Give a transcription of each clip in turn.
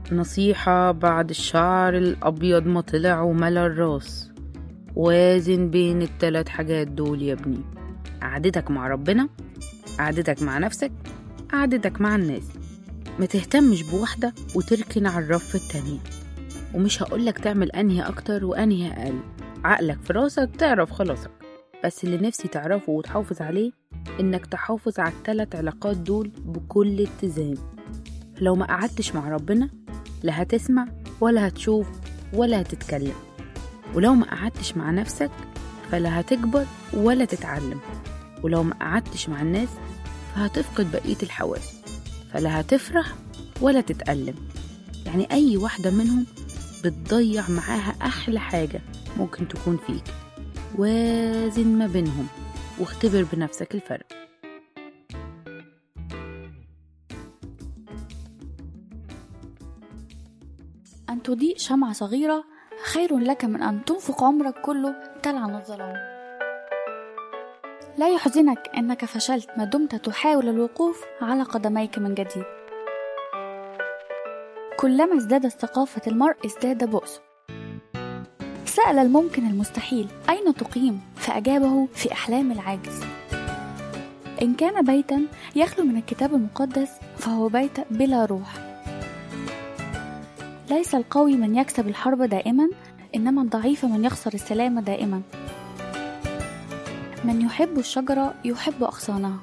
نصيحة بعد الشعر الأبيض ما طلع وملا الراس وازن بين التلات حاجات دول يا ابني قعدتك مع ربنا قعدتك مع نفسك قعدتك مع الناس ما تهتمش بواحدة وتركن على الرف التانية ومش هقولك تعمل أنهي أكتر وأنهي أقل عقلك في راسك تعرف خلاصك بس اللي نفسي تعرفه وتحافظ عليه إنك تحافظ على التلات علاقات دول بكل اتزان لو ما قعدتش مع ربنا لا هتسمع ولا هتشوف ولا هتتكلم ولو ما قعدتش مع نفسك فلا هتكبر ولا تتعلم ولو ما قعدتش مع الناس فهتفقد بقية الحواس فلا هتفرح ولا تتألم يعني أي واحدة منهم بتضيع معاها أحلى حاجة ممكن تكون فيك وازن ما بينهم واختبر بنفسك الفرق أن تضيء شمعة صغيرة خير لك من أن تنفق عمرك كله تلعن الظلام لا يحزنك أنك فشلت ما دمت تحاول الوقوف على قدميك من جديد كلما ازدادت ثقافة المرء ازداد بؤسه سأل الممكن المستحيل أين تقيم فأجابه في أحلام العاجز إن كان بيتا يخلو من الكتاب المقدس فهو بيت بلا روح ليس القوي من يكسب الحرب دائما إنما الضعيف من يخسر السلام دائما من يحب الشجرة يحب أغصانها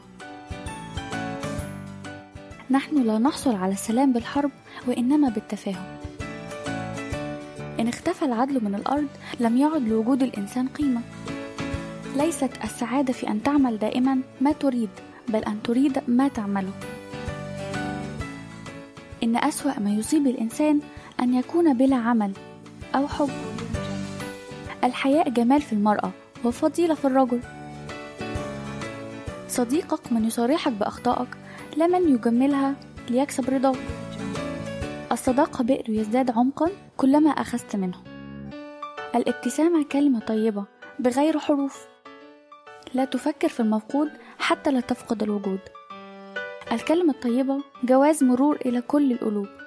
نحن لا نحصل على السلام بالحرب وإنما بالتفاهم إن اختفى العدل من الأرض لم يعد لوجود الإنسان قيمة ليست السعادة في أن تعمل دائما ما تريد بل أن تريد ما تعمله إن أسوأ ما يصيب الإنسان أن يكون بلا عمل أو حب الحياء جمال في المرأة وفضيلة في الرجل صديقك من يصارحك بأخطائك لا من يجملها ليكسب رضاك الصداقة بئر يزداد عمقا كلما أخذت منه الابتسامة كلمة طيبة بغير حروف لا تفكر في المفقود حتى لا تفقد الوجود الكلمة الطيبة جواز مرور إلى كل القلوب